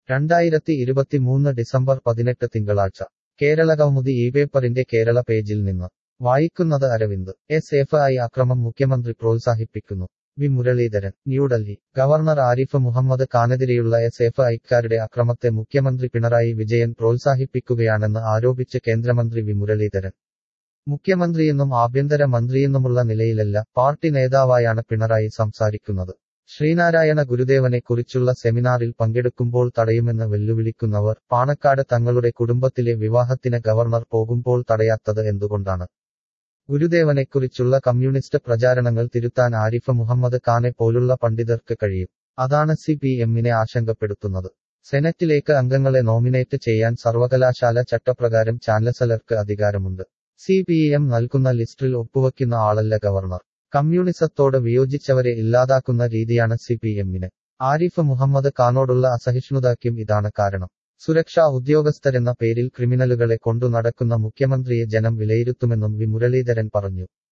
രണ്ടായിരത്തി ഇരുപത്തിമൂന്ന് ഡിസംബർ പതിനെട്ട് തിങ്കളാഴ്ച കേരളകൗമുദി ഈ പേപ്പറിന്റെ കേരള പേജിൽ നിന്ന് വായിക്കുന്നത് അരവിന്ദ് എസ് എഫ് ഐ അക്രമം മുഖ്യമന്ത്രി പ്രോത്സാഹിപ്പിക്കുന്നു വി മുരളീധരൻ ന്യൂഡൽഹി ഗവർണർ ആരിഫ് മുഹമ്മദ് ഖാനെതിരെയുള്ള എസ് എഫ് ഐക്കാരുടെ അക്രമത്തെ മുഖ്യമന്ത്രി പിണറായി വിജയൻ പ്രോത്സാഹിപ്പിക്കുകയാണെന്ന് ആരോപിച്ച് കേന്ദ്രമന്ത്രി വി മുരളീധരൻ മുഖ്യമന്ത്രിയെന്നും ആഭ്യന്തര മന്ത്രിയെന്നുമുള്ള നിലയിലല്ല പാർട്ടി നേതാവായാണ് പിണറായി സംസാരിക്കുന്നത് ശ്രീനാരായണ ഗുരുദേവനെക്കുറിച്ചുള്ള സെമിനാറിൽ പങ്കെടുക്കുമ്പോൾ തടയുമെന്ന് വെല്ലുവിളിക്കുന്നവർ പാണക്കാട് തങ്ങളുടെ കുടുംബത്തിലെ വിവാഹത്തിന് ഗവർണർ പോകുമ്പോൾ തടയാത്തത് എന്തുകൊണ്ടാണ് ഗുരുദേവനെക്കുറിച്ചുള്ള കമ്മ്യൂണിസ്റ്റ് പ്രചാരണങ്ങൾ തിരുത്താൻ ആരിഫ് മുഹമ്മദ് ഖാനെ പോലുള്ള പണ്ഡിതർക്ക് കഴിയും അതാണ് സി പി എമ്മിനെ ആശങ്കപ്പെടുത്തുന്നത് സെനറ്റിലേക്ക് അംഗങ്ങളെ നോമിനേറ്റ് ചെയ്യാൻ സർവകലാശാല ചട്ടപ്രകാരം ചാൻസലർക്ക് അധികാരമുണ്ട് സി പി എം നൽകുന്ന ലിസ്റ്റിൽ ഒപ്പുവയ്ക്കുന്ന ആളല്ല ഗവർണർ കമ്മ്യൂണിസത്തോട് വിയോജിച്ചവരെ ഇല്ലാതാക്കുന്ന രീതിയാണ് സി പി എമ്മിന് ആരിഫ് മുഹമ്മദ് ഖാനോടുള്ള അസഹിഷ്ണുതയ്ക്കും ഇതാണ് കാരണം സുരക്ഷാ ഉദ്യോഗസ്ഥരെന്ന പേരിൽ ക്രിമിനലുകളെ കൊണ്ടു നടക്കുന്ന മുഖ്യമന്ത്രിയെ ജനം വിലയിരുത്തുമെന്നും വി മുരളീധരൻ പറഞ്ഞു